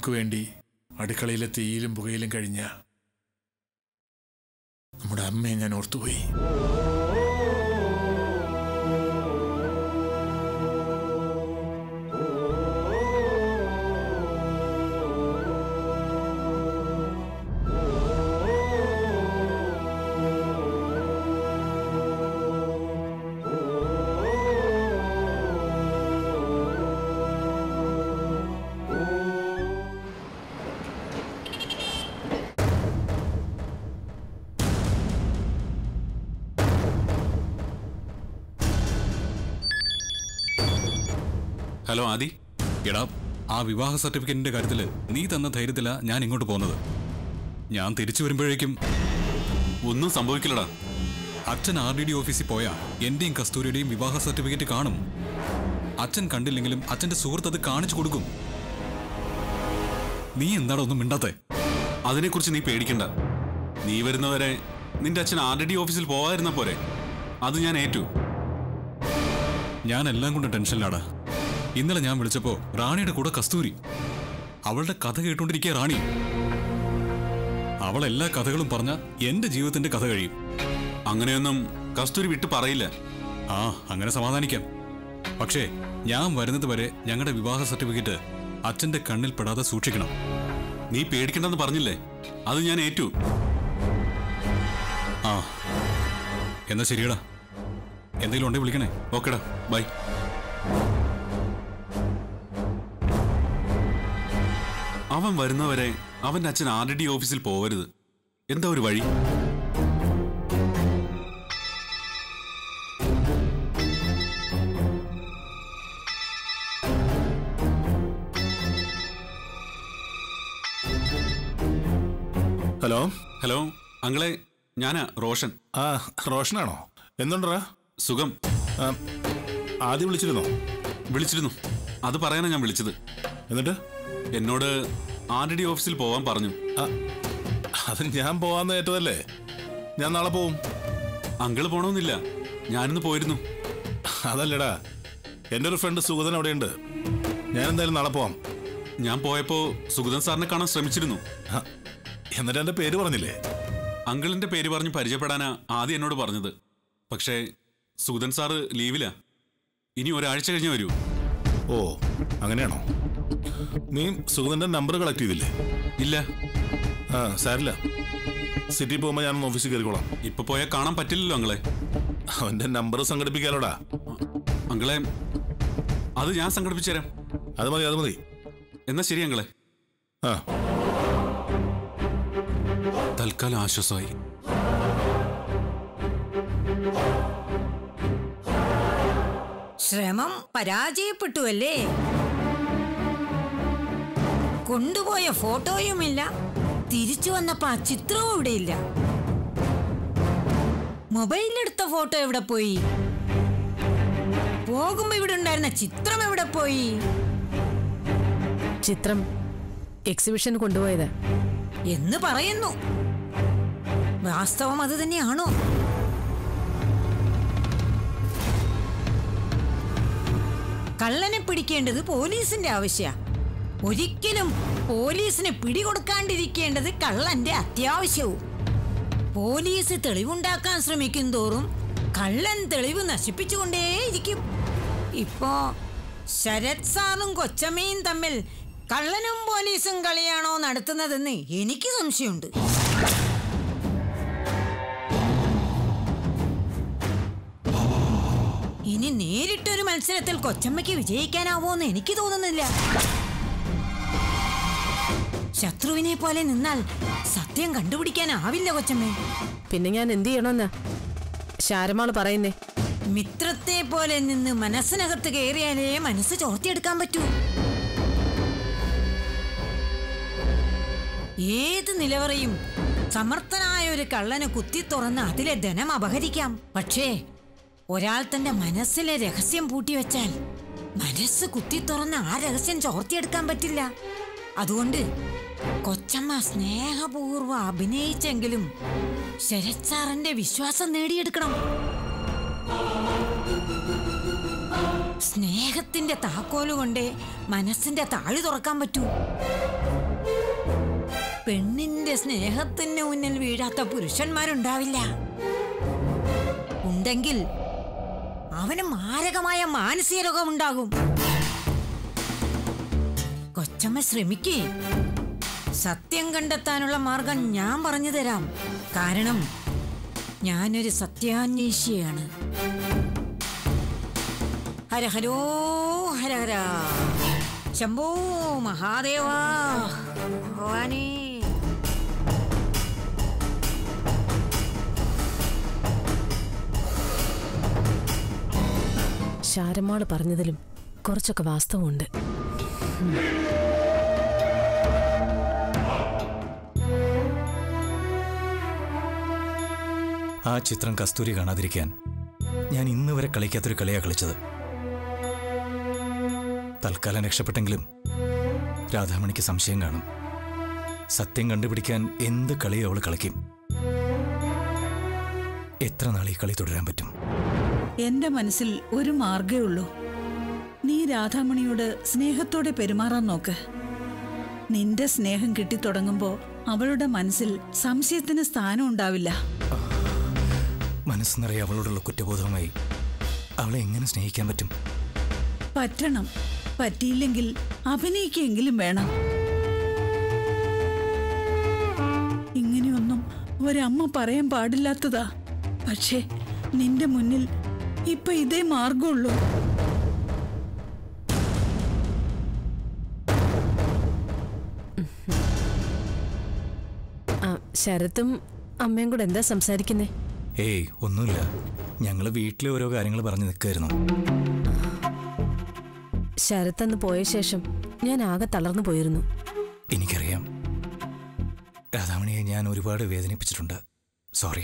നമുക്ക് വേണ്ടി അടുക്കളയിലെ തീയിലും പുകയിലും കഴിഞ്ഞ നമ്മുടെ അമ്മയെ ഞാൻ ഓർത്തുപോയി ഹലോ ആദി എടാ ആ വിവാഹ സർട്ടിഫിക്കറ്റിന്റെ കാര്യത്തിൽ നീ തന്ന ധൈര്യത്തിലാ ഞാൻ ഇങ്ങോട്ട് പോകുന്നത് ഞാൻ തിരിച്ചു വരുമ്പോഴേക്കും ഒന്നും സംഭവിക്കില്ലടാ അച്ഛൻ ആർ ഡി ഡി ഓഫീസിൽ പോയാ എന്റെയും കസ്തൂരിയുടെയും വിവാഹ സർട്ടിഫിക്കറ്റ് കാണും അച്ഛൻ കണ്ടില്ലെങ്കിലും അച്ഛന്റെ സുഹൃത്ത് അത് കാണിച്ചു കൊടുക്കും നീ എന്താടാ ഒന്നും മിണ്ടാത്തെ അതിനെക്കുറിച്ച് നീ പേടിക്കണ്ട നീ വരുന്നവരെ നിന്റെ അച്ഛൻ ആർ ഡി ഓഫീസിൽ പോവാതിരുന്ന പോരെ അത് ഞാൻ ഏറ്റു ഞാൻ എല്ലാം കൊണ്ട് ടെൻഷനിലാടാ ഇന്നലെ ഞാൻ വിളിച്ചപ്പോ റാണിയുടെ കൂടെ കസ്തൂരി അവളുടെ കഥ കേട്ടുകൊണ്ടിരിക്കുക റാണി അവൾ എല്ലാ കഥകളും പറഞ്ഞ എന്റെ ജീവിതത്തിന്റെ കഥ കഴിയും അങ്ങനെയൊന്നും കസ്തൂരി വിട്ട് പറയില്ല ആ അങ്ങനെ സമാധാനിക്കാം പക്ഷേ ഞാൻ വരുന്നത് വരെ ഞങ്ങളുടെ വിവാഹ സർട്ടിഫിക്കറ്റ് അച്ഛന്റെ കണ്ണിൽ പെടാതെ സൂക്ഷിക്കണം നീ പേടിക്കണ്ടെന്ന് പറഞ്ഞില്ലേ അത് ഞാൻ ഏറ്റു ആ എന്നാ ശരിയടാ എന്തെങ്കിലും ഉണ്ടെങ്കിൽ വിളിക്കണേ ഓക്കെടാ ബൈ അവൻ വരുന്നവരെ അവന്റെ അച്ഛൻ ആർ ഡി ഓഫീസിൽ പോവരുത് എന്താ ഒരു വഴി ഹലോ ഹലോ അങ്ങളെ ഞാനാ റോഷൻ ആ റോഷനാണോ എന്തുണ്ടറാ സുഖം ആ, ആദ്യം വിളിച്ചിരുന്നോ വിളിച്ചിരുന്നു അത് പറയാനാ ഞാൻ വിളിച്ചത് എന്നിട്ട് എന്നോട് ആർ ഡി ഓഫീസിൽ പോവാൻ പറഞ്ഞു ആ, അത് ഞാൻ പോവാന്ന് ഏറ്റതല്ലേ ഞാൻ നാളെ പോവും അങ്കിള് പോണമെന്നില്ല ഞാനിന്ന് പോയിരുന്നു അതല്ലടാ എൻ്റെ ഒരു ഫ്രണ്ട് സുഗതൻ അവിടെയുണ്ട് ഞാൻ എന്തായാലും നാളെ പോവാം ഞാൻ പോയപ്പോ സുഗതൻ സാറിനെ കാണാൻ ശ്രമിച്ചിരുന്നു ആ, എന്നിട്ട് എൻ്റെ പേര് പറഞ്ഞില്ലേ അങ്കിളിന്റെ പേര് പറഞ്ഞ് പരിചയപ്പെടാനാ ആദ്യം എന്നോട് പറഞ്ഞത് പക്ഷേ സുഗതൻ സാറ് ലീവിലാ ഇനി ഒരാഴ്ച കഴിഞ്ഞേ വരൂ ഓ അങ്ങനെയാണോ നീ സുഗതൻ്റെ നമ്പർ കളക്ട് ചെയ്തില്ലേ ഇല്ല ആ സാരില്ല സിറ്റി പോകുമ്പോൾ ഞാൻ ഓഫീസിൽ കയറിക്കോളാം ഇപ്പൊ പോയാൽ കാണാൻ പറ്റില്ലല്ലോ അങ്ങളെ അവൻ്റെ നമ്പർ സംഘടിപ്പിക്കാലോടാ അങ്കിളെ അത് ഞാൻ സംഘടിപ്പിച്ചു തരാം അത് മതി അത് മതി എന്നാ ശരി അങ്കിളെ ആ തൽക്കാലം ആശ്വാസമായി ശ്രമം പരാജയപ്പെട്ടു അല്ലേ കൊണ്ടുപോയ ഫോട്ടോയുമില്ല തിരിച്ചു വന്നപ്പോ ആ ചിത്രവും ഇവിടെയില്ല മൊബൈലിലെടുത്ത ഫോട്ടോ എവിടെ പോയി പോകുമ്പോ ഇവിടെ ഉണ്ടായിരുന്ന ചിത്രം എവിടെ പോയി ചിത്രം എക്സിബിഷൻ കൊണ്ടുപോയത് എന്ന് പറയുന്നു വാസ്തവം അത് തന്നെയാണോ കള്ളനെ പിടിക്കേണ്ടത് പോലീസിന്റെ ആവശ്യ ഒരിക്കലും പോലീസിനെ പിടികൊടുക്കാണ്ടിരിക്കേണ്ടത് കള്ളന്റെ അത്യാവശ്യവും പോലീസ് തെളിവുണ്ടാക്കാൻ ശ്രമിക്കും തോറും കള്ളൻ തെളിവ് നശിപ്പിച്ചുകൊണ്ടേയിരിക്കും ഇപ്പോ ശരത് സാറും കൊച്ചമ്മയും തമ്മിൽ കള്ളനും പോലീസും കളിയാണോ നടത്തുന്നതെന്ന് എനിക്ക് സംശയമുണ്ട് ഇനി നേരിട്ടൊരു മത്സരത്തിൽ കൊച്ചമ്മയ്ക്ക് വിജയിക്കാനാവോന്ന് എനിക്ക് തോന്നുന്നില്ല ശത്രുവിനെ പോലെ നിന്നാൽ സത്യം കണ്ടുപിടിക്കാനാവില്ല കൊച്ചമ്മേ പിന്നെ ഞാൻ എന്ത് ചെയ്യണമെന്ന് ശാരമാള് പറയുന്നേ മിത്രത്തെ പോലെ നിന്ന് മനസ്സിനകത്ത് കയറിയാലേ മനസ്സ് ചോർത്തിയെടുക്കാൻ പറ്റൂ ഏത് നിലവറയും സമർത്ഥനായ ഒരു കള്ളന് കുത്തി തുറന്ന് അതിലെ ധനം അപഹരിക്കാം പക്ഷേ ഒരാൾ തന്റെ മനസ്സിലെ രഹസ്യം പൂട്ടിവെച്ചാൽ മനസ്സ് കുത്തി തുറന്ന് ആ രഹസ്യം ചോർത്തിയെടുക്കാൻ പറ്റില്ല അതുകൊണ്ട് കൊച്ചമ്മ സ്നേഹപൂർവ്വം അഭിനയിച്ചെങ്കിലും ശരത് സാറിന്റെ വിശ്വാസം നേടിയെടുക്കണം സ്നേഹത്തിന്റെ താക്കോല് കൊണ്ട് മനസ്സിന്റെ താഴി തുറക്കാൻ പറ്റൂ പെണ്ണിന്റെ സ്നേഹത്തിന് മുന്നിൽ വീഴാത്ത പുരുഷന്മാരുണ്ടാവില്ല ഉണ്ടെങ്കിൽ അവന് മാരകമായ മാനസിക രോഗമുണ്ടാകും കൊച്ചമ്മ ശ്രമിക്കേ സത്യം കണ്ടെത്താനുള്ള മാർഗം ഞാൻ പറഞ്ഞു തരാം കാരണം ഞാനൊരു സത്യാന്വേഷിയാണ് ഹരഹരോ ഹരഹര ശംഭോ മഹാദേവാ ഭവാനേ ശാരമാള് പറഞ്ഞതിലും കുറച്ചൊക്കെ വാസ്തവമുണ്ട് ആ ചിത്രം കസ്തൂരി കാണാതിരിക്കാൻ ഞാൻ ഇന്ന് വരെ കളിക്കാത്തൊരു കളിയാ കളിച്ചത് തൽക്കാലം രക്ഷപ്പെട്ടെങ്കിലും രാധാമണിക്ക് സംശയം കാണും സത്യം കണ്ടുപിടിക്കാൻ എന്ത് കളിയും അവൾ കളിക്കും എത്ര നാൾ ഈ കളി തുടരാൻ പറ്റും എന്റെ മനസ്സിൽ ഒരു മാർഗേ ഉള്ളൂ നീ രാധാമണിയോട് സ്നേഹത്തോടെ പെരുമാറാൻ നോക്ക് നിന്റെ സ്നേഹം കിട്ടിത്തുടങ്ങുമ്പോ അവളുടെ മനസ്സിൽ സംശയത്തിന് സ്ഥാനം ഉണ്ടാവില്ല മനസ്സ് നിറയെ അവളോടുള്ള കുറ്റബോധവുമായി അവളെ എങ്ങനെ സ്നേഹിക്കാൻ പറ്റും പറ്റണം പറ്റിയില്ലെങ്കിൽ അഭിനയിക്കെങ്കിലും വേണം ഇങ്ങനെയൊന്നും ഒരമ്മ പറയാൻ പാടില്ലാത്തതാ പക്ഷേ നിന്റെ മുന്നിൽ ഇപ്പൊ ഇതേ മാർഗമുള്ളൂ ആ ശരത്തും അമ്മയും കൂടെ എന്താ സംസാരിക്കുന്നേ ഏയ് ഒന്നുമില്ല ഞങ്ങൾ വീട്ടിലെ ഓരോ കാര്യങ്ങൾ പറഞ്ഞു നിൽക്കായിരുന്നു ശരത്ത് അന്ന് പോയ ശേഷം ഞാൻ ആകെ തളർന്നു പോയിരുന്നു എനിക്കറിയാം രാധാമണിയെ ഞാൻ ഒരുപാട് വേദനിപ്പിച്ചിട്ടുണ്ട് സോറി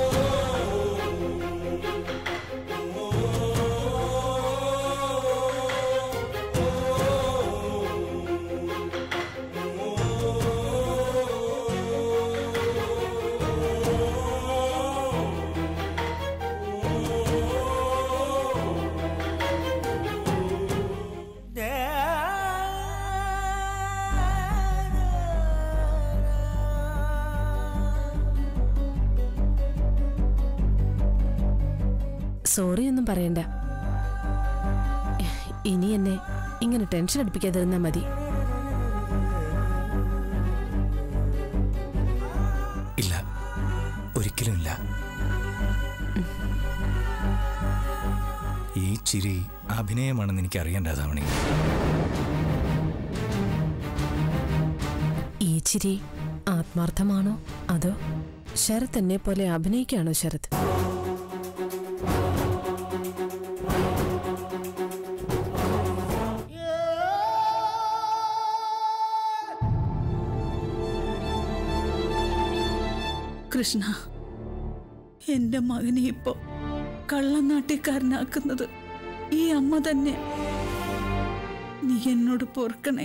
സോറി ഒന്നും പറയണ്ട ഇനി എന്നെ ഇങ്ങനെ ടെൻഷൻ അടുപ്പിക്കാതിരുന്നാ മതി ഇല്ല ഒരിക്കലും ഇല്ല ഈ ചിരി അഭിനയമാണെന്ന് എനിക്ക് അറിയാൻ രാധാമണി ഈ ചിരി ആത്മാർത്ഥമാണോ അതോ ശരത് എന്നെ പോലെ അഭിനയിക്കാണോ ശരത് കൃഷ്ണ എന്റെ മകനെ ഇപ്പോ കള്ളനാട്ടിക്കാരനാക്കുന്നത് ഈ അമ്മ തന്നെ നീ എന്നോട് പൊറുക്കണേ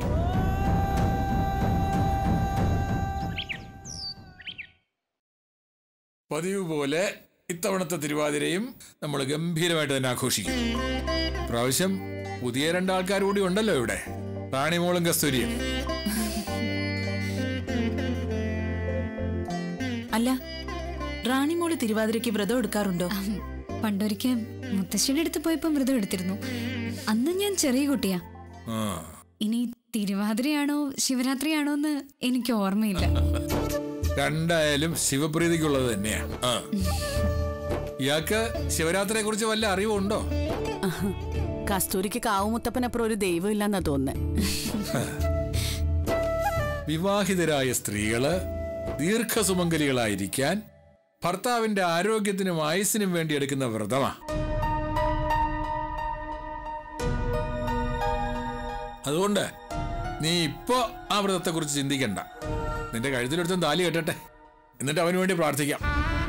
പതിവ് പോലെ ഇത്തവണത്തെ തിരുവാതിരയും നമ്മൾ ഗംഭീരമായിട്ട് തന്നെ ആഘോഷിക്കും പ്രാവശ്യം പുതിയ രണ്ടാൾക്കാർ കൂടി ഉണ്ടല്ലോ ഇവിടെ റാണിമോളും കസ്തൂരിയും അല്ല റാണിമോള് തിരുവാതിരയ്ക്ക് വ്രതം എടുക്കാറുണ്ടോ പണ്ടൊരിക്കൽ മുത്തശ്ശിയുടെ അടുത്ത് പോയപ്പോ വ്രതം എടുത്തിരുന്നു അന്ന് ഞാൻ ചെറിയ കുട്ടിയാ ആ ഇനി തിരുവാതിരയാണോ ശിവരാത്രിയാണോ എന്ന് എനിക്ക് ഓർമ്മയില്ല രണ്ടായാലും ശിവപ്രീതിക്കുള്ളത് തന്നെയാ ആ. ഇയാൾക്ക് ശിവരാത്രിയെ കുറിച്ച് വല്ല അറിവുണ്ടോ കസ്തൂരിക്ക് കാവുമുത്തപ്പനപ്പുറം ഒരു ദൈവം ഇല്ലെന്നാ തോന്നുന്നത് വിവാഹിതരായ സ്ത്രീകള് ദീർഘസുമംഗലികളായിരിക്കാൻ ഭർത്താവിന്റെ ആരോഗ്യത്തിനും ആയുസ്സിനും വേണ്ടി എടുക്കുന്ന വ്രതമാ അതുകൊണ്ട് നീ ഇപ്പോ ആ വ്രതത്തെ കുറിച്ച് ചിന്തിക്കണ്ട നിന്റെ കഴുത്തിലെടുത്തും താലി കെട്ടട്ടെ എന്നിട്ട് അവന് വേണ്ടി പ്രാർത്ഥിക്കാം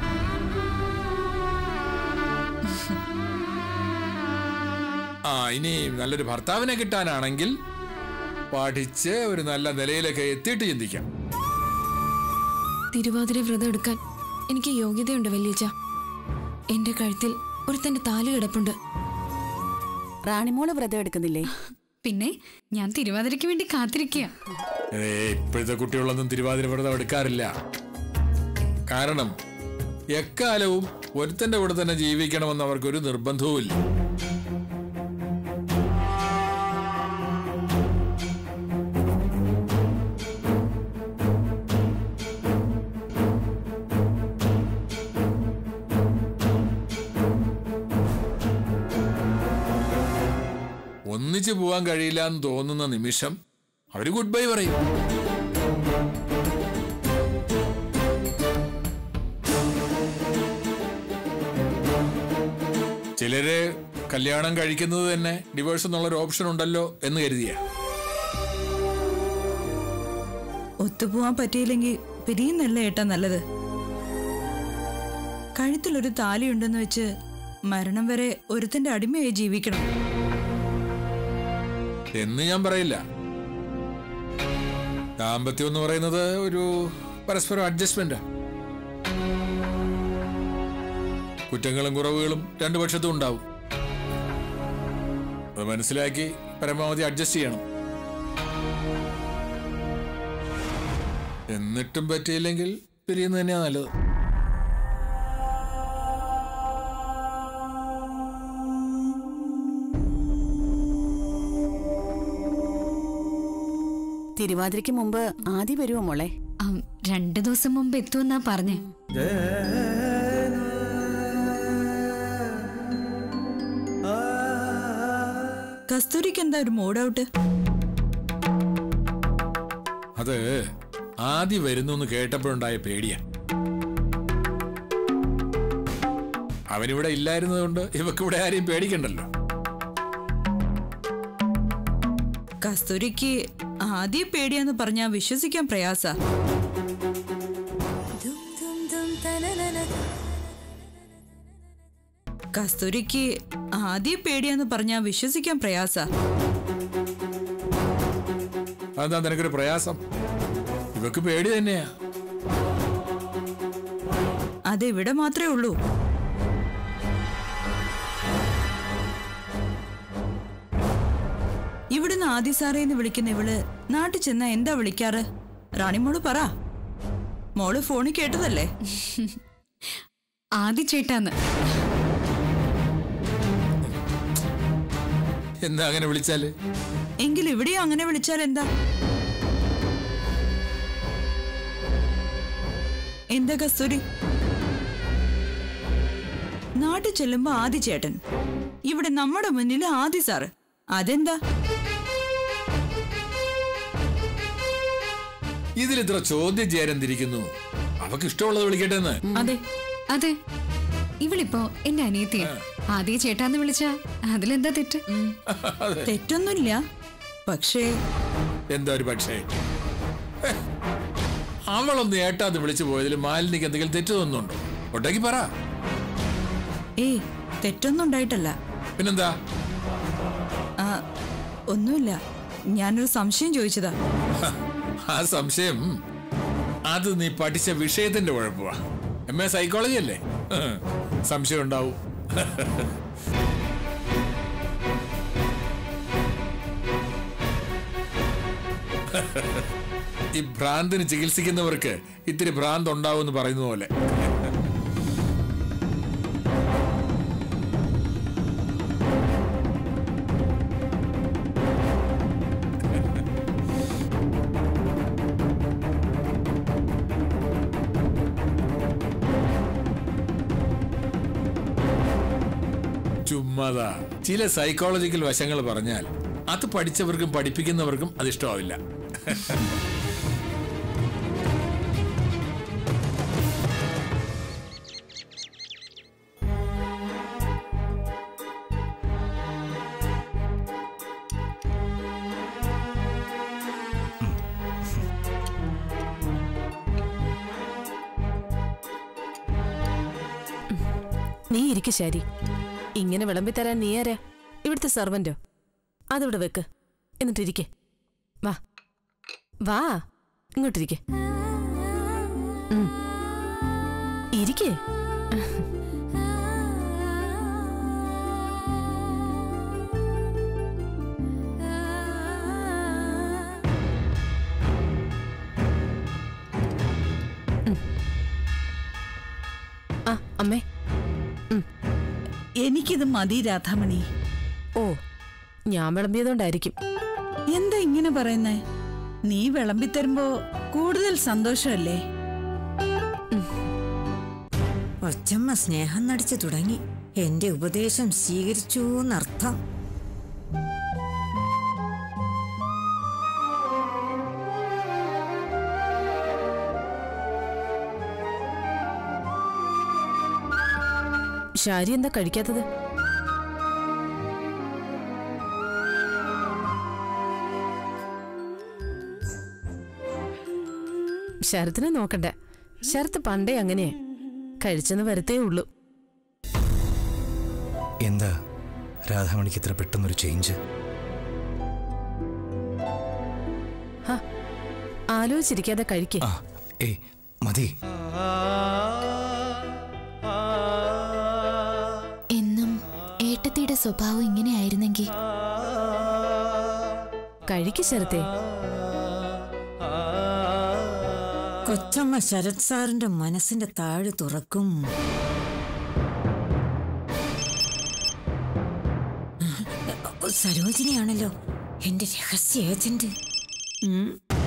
ആ ഇനി നല്ലൊരു ഭർത്താവിനെ കിട്ടാനാണെങ്കിൽ പഠിച്ച് ഒരു നല്ല നിലയിലൊക്കെ എത്തിയിട്ട് ചിന്തിക്കാം തിരുവാതിര വ്രതം എടുക്കാൻ എനിക്ക് യോഗ്യതയുണ്ട് വല്യച്ച എന്റെ കഴുത്തിൽ ഒരു തന്റെ താലി കിടപ്പുണ്ട് റാണിമോള് വ്രതം എടുക്കുന്നില്ലേ പിന്നെ ഞാൻ തിരുവാതിരയ്ക്ക് വേണ്ടി കാത്തിരിക്കുക ഏ ഇപ്പോഴത്തെ കുട്ടികളൊന്നും തിരുവാതിര വ്രതം എടുക്കാറില്ല കാരണം എക്കാലവും ഒരുത്തന്റെ കൂടെ തന്നെ ജീവിക്കണമെന്ന് അവർക്കൊരു നിർബന്ധവുമില്ല ഒന്നിച്ചു പോവാൻ കഴിയില്ല എന്ന് തോന്നുന്ന നിമിഷം അവര് ഗുഡ് ബൈ പറയും ചിലര് കല്യാണം കഴിക്കുന്നത് തന്നെ ഡിവോഴ്സ് എന്നുള്ള ഒരു ഓപ്ഷൻ ഉണ്ടല്ലോ എന്ന് കരുതിയ ഒത്തുപോവാൻ പറ്റിയില്ലെങ്കിൽ പിരിയുന്നല്ല ഏട്ടാ നല്ലത് കഴുത്തിലൊരു താലിയുണ്ടെന്ന് വെച്ച് മരണം വരെ ഒരുത്തന്റെ അടിമയായി ജീവിക്കണം എന്ന് ഞാൻ പറയില്ല ദാമ്പത്യം എന്ന് പറയുന്നത് ഒരു പരസ്പരം അഡ്ജസ്റ്റ്മെന്റാ കുറ്റങ്ങളും കുറവുകളും രണ്ടു പക്ഷത്തും ഉണ്ടാവും അത് മനസ്സിലാക്കി പരമാവധി അഡ്ജസ്റ്റ് ചെയ്യണം എന്നിട്ടും പറ്റിയില്ലെങ്കിൽ പിരിയുന്നത് തന്നെയാ നല്ലത് തിരുവാതിരയ്ക്ക് മുമ്പ് ആദ്യ വരുമോ മോളെ ആം, രണ്ടു ദിവസം മുമ്പ് എത്തുമെന്നാ പറഞ്ഞേ കസ്തൂരിക്ക് എന്താ ഒരു മൂഡ് ഔട്ട് അത് ആദ്യം വരുന്നു എന്ന് കേട്ടപ്പോഴുണ്ടായ പേടിയാ അവനിവിടെ ഇല്ലായിരുന്നതുകൊണ്ട് ഇവക്ക് ഇവിടെ ആരെയും പേടിക്കണ്ടല്ലോ കസ്തൂരിക്ക് ആദ്യം പേടിയാന്ന് പറഞ്ഞാ വിശ്വസിക്കാൻ പ്രയാസ കസ്തൂരിക്ക് ആദ്യം പേടിയാന്ന് പറഞ്ഞാ വിശ്വസിക്കാൻ പ്രയാസ അതെന്താ നിനക്കൊരു പ്രയാസം ഇവക്ക് പേടി തന്നെയാ അത് ഇവിടെ മാത്രമേ ഉള്ളൂ ഇവിടുന്ന് ആദി സാറേ എന്ന് വിളിക്കുന്ന ഇവള് നാട്ടിൽ ചെന്ന എന്താ വിളിക്കാറ് റാണിമോള് പറ മോള് ഫോണിൽ കേട്ടതല്ലേ ആദ്യ ചേട്ടാന്ന് എന്താ അങ്ങനെ വിളിച്ചാല് എങ്കിൽ ഇവിടെയും അങ്ങനെ വിളിച്ചാൽ എന്താ എന്താ കസ്തൂരി നാട്ടിൽ ചെല്ലുമ്പോ ആദി ചേട്ടൻ ഇവിടെ നമ്മുടെ മുന്നിൽ ആദി സാറ് അതെന്താ ഇതിൽ ഇത്ര ചോദ്യം ചെയ്യാൻ എന്തിരിക്കുന്നു അവക്ക് ഇഷ്ടമുള്ളത് വിളിക്കട്ടെ എന്ന് അതെ അതെ ഇവളിപ്പോ എന്റെ അനിയത്തിയ ആദ്യ ചേട്ടാന്ന് വിളിച്ചാ അതിലെന്താ തെറ്റ് തെറ്റൊന്നുമില്ല പക്ഷേ എന്താ ഒരു പക്ഷേ ഹെ, അവളൊന്ന് ഏട്ടാന്ന് വിളിച്ചു പോയതിൽ മാലിനിക്ക് എന്തെങ്കിലും തെറ്റ് തോന്നുന്നുണ്ടോ ഒട്ടേക്ക് പറ ഏയ് തെറ്റൊന്നും ഉണ്ടായിട്ടല്ല പിന്നെന്താ ആ, ഒന്നുമില്ല ഞാനൊരു സംശയം ചോദിച്ചതാ ഹ, ആ സംശയം അത് നീ പഠിച്ച വിഷയത്തിന്റെ കുഴപ്പമാ എം എ സൈക്കോളജി അല്ലേ ഹ്, സംശയം ഉണ്ടാവും ഈ ഭ്രാന്തിന് ചികിത്സിക്കുന്നവർക്ക് ഇത്തിരി ഭ്രാന്ത് ഉണ്ടാവും എന്ന് പറയുന്ന പോലെ ചുമ്മാതാ ചില സൈക്കോളജിക്കൽ വശങ്ങൾ പറഞ്ഞാൽ അത് പഠിച്ചവർക്കും പഠിപ്പിക്കുന്നവർക്കും അത് ഇഷ്ടമാവില്ല നീ ഇരിക്ക് ശരി ഇങ്ങനെ വിളമ്പി തരാൻ നീ ആരാ ഇവിടുത്തെ സെർവന്റോ അതിവിടെ വെക്ക് എന്നിട്ടിരിക്കെ വാ വാ ഇങ്ങോട്ടിരിക്കെ ഉം. ഇരിക്കേ അമ്മേ എനിക്കിത് മതി രാധാമണി ഓ ഞാൻ വിളമ്പിയതുകൊണ്ടായിരിക്കും എന്താ ഇങ്ങനെ പറയുന്നേ നീ വിളമ്പിത്തരുമ്പോ കൂടുതൽ സന്തോഷമല്ലേ ഒച്ചമ്മ സ്നേഹം നടിച്ചു തുടങ്ങി എന്റെ ഉപദേശം സ്വീകരിച്ചു എന്നർത്ഥം ഷാരി എന്താ കഴിക്കാത്തത് ശരത്തിനെ നോക്കണ്ട ശരത്ത് പണ്ടേ അങ്ങനെയാ കഴിച്ചെന്ന് വരത്തേ ഉള്ളൂ എന്താ രാധാമണിക്ക് ഇത്ര പെട്ടെന്നൊരു ചേഞ്ച് ഹ, ആലോചിച്ചിരിക്കാതെ കഴിക്കേ ആ ഏയ് മതി എന്നും ഏട്ടത്തിയുടെ സ്വഭാവം ഇങ്ങനെയായിരുന്നെങ്കിൽ കഴിക്ക് ശരത്തെ കൊച്ചമ്മ ശരത് സാറിന്റെ മനസ്സിന്റെ താഴ് തുറക്കും സരോജിനിയാണല്ലോ എന്റെ രഹസ്യ ഏജന്റ് ഉം.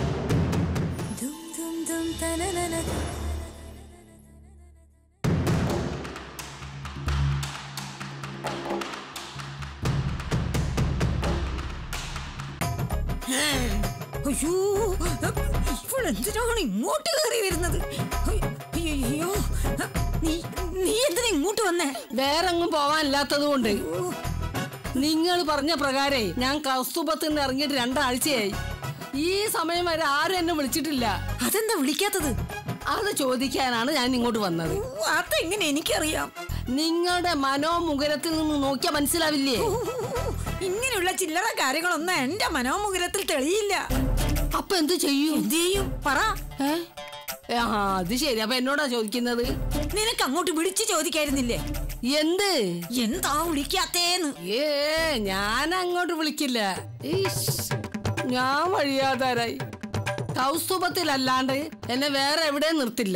അയ്യോ ഇവളെന്തിനാണ് ഇങ്ങോട്ട് കയറി വരുന്നത് അയ്യോ നീ നീ എന്തിനാ ഇങ്ങോട്ട് വന്നേ വേറെങ്ങും പോവാനില്ലാത്തത് കൊണ്ട് നിങ്ങൾ പറഞ്ഞ പ്രകാരേ ഞാൻ കൗസ്തുഭത്തിൽ നിന്ന് ഇറങ്ങിയിട്ട് രണ്ടാഴ്ചയായി ഈ സമയം വരെ ആരും എന്നെ വിളിച്ചിട്ടില്ല അതെന്താ വിളിക്കാത്തത് അത് ചോദിക്കാനാണ് ഞാൻ ഇങ്ങോട്ട് വന്നത് ഓ, അതെങ്ങനെ എനിക്കറിയാം നിങ്ങളുടെ മനോമുഖരത്തിൽ നിന്ന് നോക്കിയാൽ മനസ്സിലാവില്ലേ ഓ, ഇങ്ങനെയുള്ള ചില്ലറ കാര്യങ്ങളൊന്നും എന്റെ മനോമുഖരത്തിൽ തെളിയില്ല അപ്പൊ എന്ത് ചെയ്യും എന്ത് ചെയ്യും പറ ഏ? ആ അത് ശരി അപ്പൊ എന്നോടാ ചോദിക്കുന്നത് നിനക്ക് അങ്ങോട്ട് വിളിച്ചു ചോദിക്കായിരുന്നില്ലേ എന്ത് എന്താ വിളിക്കാത്തേന്ന് ഏ ഞാൻ അങ്ങോട്ട് വിളിക്കില്ല ഈശ്, ഞാൻ വഴിയാതാരായി കൗസ്തുഭത്തിലല്ലാണ്ട് എന്നെ വേറെ എവിടെയും നിർത്തില്ല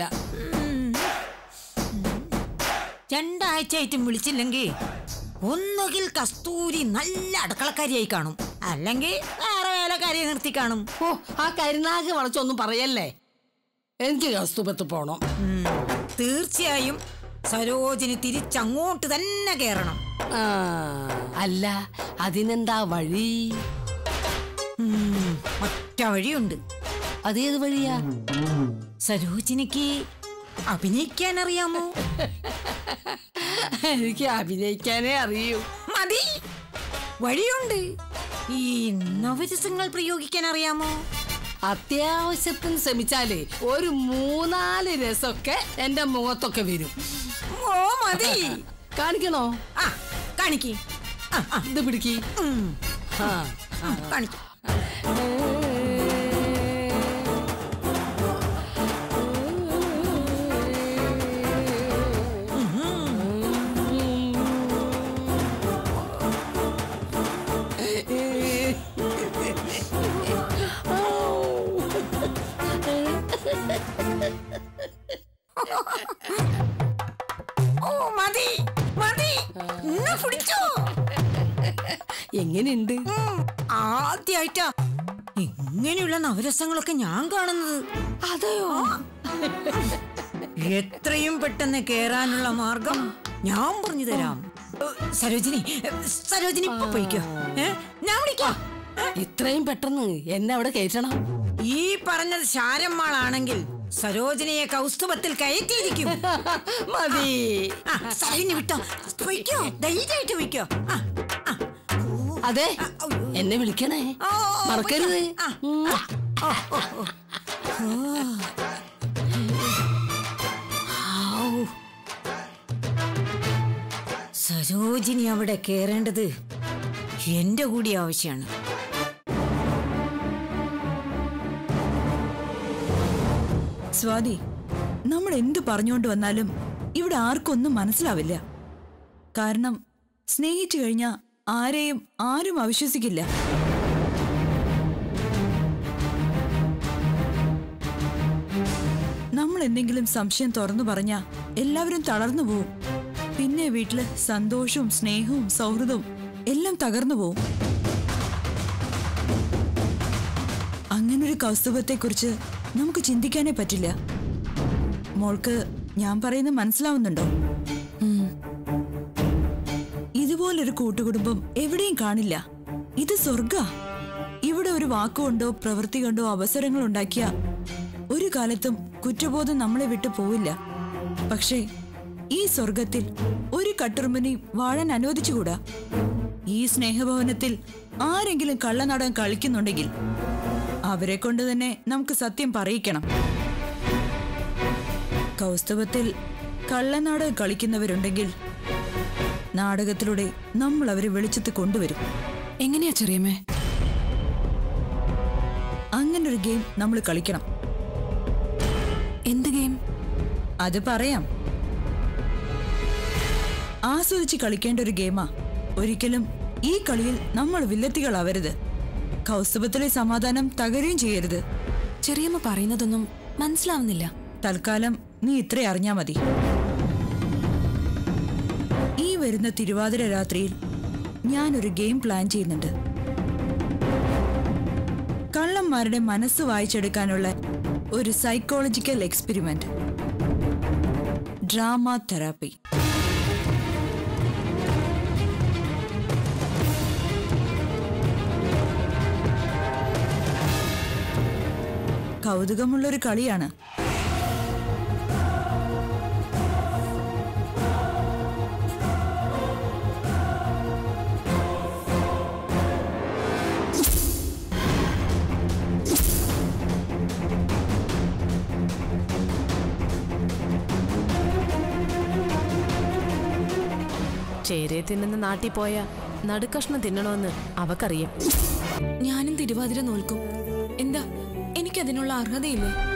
രണ്ടാഴ്ചയായിട്ടും വിളിച്ചില്ലെങ്കിൽ ഒന്നുകിൽ കസ്തൂരി നല്ല അടുക്കളക്കാരിയായി കാണും അല്ലെങ്കിൽ വേറെ വേലക്കാരിയെ നിർത്തി കാണും ഓ ആ കരുനാഗ് വളച്ചൊന്നും പറയല്ലേ എനിക്ക് കൗസ്തുഭത്ത് പോണം ഉം. തീർച്ചയായും സരോജിനി തിരിച്ചങ്ങോട്ട് തന്നെ കയറണം ആ, അല്ല അതിനെന്താ വഴി ഉം, ഒറ്റ വഴിയുണ്ട് അതേത് വഴിയാ സരോജിനിക്ക് അഭിനയിക്കാൻ അറിയാമോ എനിക്ക് അഭിനയിക്കാനേ അറിയൂ മതി വഴിയുണ്ട് ഈ നവരസങ്ങൾ പ്രയോഗിക്കാൻ അറിയാമോ അത്യാവശ്യത്തിന് ശ്രമിച്ചാലേ ഒരു മൂന്നാല് രസമൊക്കെ എന്റെ മുഖത്തൊക്കെ വരും ഓ മതി കാണിക്കണോ ആ കാണിക്ക് ആ, ആ, ഇത് പിടിക്ക് ഉം, ആ ആ, കാണിക്ക് ഓ മതി മതി ഇന്ന് പിടിച്ചോ എങ്ങനെയുണ്ട് ഉം, ആദ്യായിട്ടാ ഇങ്ങനെയുള്ള നവരസങ്ങളൊക്കെ ഞാൻ കാണുന്നത് അതെയോ എത്രയും പെട്ടെന്ന് കേറാനുള്ള മാർഗം ഞാൻ പറഞ്ഞു തരാം ഏ, സരോജിനി ഏ, സരോജിനി ഇപ്പൊ പോയിക്കോ ഏ, ഞാൻ വിളിക്കാം ഇത്രയും പെട്ടെന്ന് എന്നെ അവിടെ കയറ്റണം ഈ പറഞ്ഞത് ശാരമ്മാളാണെങ്കിൽ സരോജിനിയെ കൗസ്തുഭത്തിൽ കയറ്റിയിരിക്കും മതി ആ, സരോജിനി വിട്ടോ പോയിക്കോ ധൈര്യമായിട്ട് പോയിക്കോ ആ, ആ. അതെ എന്നെ വിളിക്കണേ ഓ, ഓ, മറക്കരുത് ആ, ഉം. ഓ, ഓ, ഓ. ഓ. ഹാവൂ. സരോജിനി അവിടെ കേറേണ്ടത് എന്റെ കൂടി ആവശ്യമാണ് സ്വാതി നമ്മൾ എന്തു പറഞ്ഞുകൊണ്ട് വന്നാലും ഇവിടെ ആർക്കൊന്നും മനസ്സിലാവില്ല കാരണം സ്നേഹിച്ചു കഴിഞ്ഞാൽ ആരെയും ആരും അവിശ്വസിക്കില്ല നമ്മൾ എന്തെങ്കിലും സംശയം തുറന്നു പറഞ്ഞാ എല്ലാവരും തളർന്നു പോവും പിന്നെ വീട്ടില് സന്തോഷവും സ്നേഹവും സൗഹൃദവും എല്ലാം തകർന്നു പോവും അങ്ങനൊരു കൗസ്തുഭത്തെക്കുറിച്ച് നമുക്ക് ചിന്തിക്കാനേ പറ്റില്ല മോൾക്ക് ഞാൻ പറയുന്നത് മനസ്സിലാവുന്നുണ്ടോ ഇതുപോലൊരു കൂട്ടുകുടുംബം എവിടെയും കാണില്ല ഇത് സ്വർഗ ഇവിടെ ഒരു വാക്കുകൊണ്ടോ പ്രവൃത്തി കൊണ്ടോ അവസരങ്ങൾ ഉണ്ടാക്കിയ ഒരു കാലത്തും കുറ്റബോധം നമ്മളെ വിട്ടു പോവില്ല പക്ഷേ ഈ സ്വർഗത്തിൽ ഒരു കട്ടുറുമ്പനി വാഴാൻ അനുവദിച്ചുകൂടാ ഈ സ്നേഹഭവനത്തിൽ ആരെങ്കിലും കള്ളനാടകം കളിക്കുന്നുണ്ടെങ്കിൽ അവരെ കൊണ്ട് തന്നെ നമുക്ക് സത്യം പറയിക്കണം കൗസ്തവത്തിൽ കള്ളനാടകം കളിക്കുന്നവരുണ്ടെങ്കിൽ നാടകത്തിലൂടെ നമ്മൾ അവരെ വെളിച്ചത്ത് കൊണ്ടുവരും എങ്ങനെയാ ചെറിയമ്മേ അങ്ങനൊരു ഗെയിം നമ്മൾ കളിക്കണം എന്ത് ഗെയിം അത് പറയാം ആസ്വദിച്ച് കളിക്കേണ്ട ഒരു ഗെയിമാ ഒരിക്കലും ഈ കളിയിൽ നമ്മൾ വില്ലത്തികളാവരുത് കൗസ്തുഭത്തിലെ സമാധാനം തകരുകയും ചെയ്യരുത് ചെറിയമ്മ പറയുന്നതൊന്നും മനസ്സിലാവുന്നില്ല തൽക്കാലം നീ ഇത്ര അറിഞ്ഞാ മതി ഈ വരുന്ന തിരുവാതിര രാത്രിയിൽ ഞാനൊരു ഗെയിം പ്ലാൻ ചെയ്യുന്നുണ്ട് കള്ളന്മാരുടെ മനസ്സ് വായിച്ചെടുക്കാനുള്ള ഒരു സൈക്കോളജിക്കൽ എക്സ്പെരിമെന്റ് ഡ്രാമ തെറാപ്പി കൗതുകമുള്ളൊരു കളിയാണ് ചേരയെ തിന്നുന്ന നാട്ടിൽ പോയ നടുക്കഷ്ണം തിന്നണമെന്ന് അവക്കറിയാം ഞാനും തിരുവാതിര നോൽക്കും എന്താ എനിക്കതിനുള്ള അർഹതയില്ലേ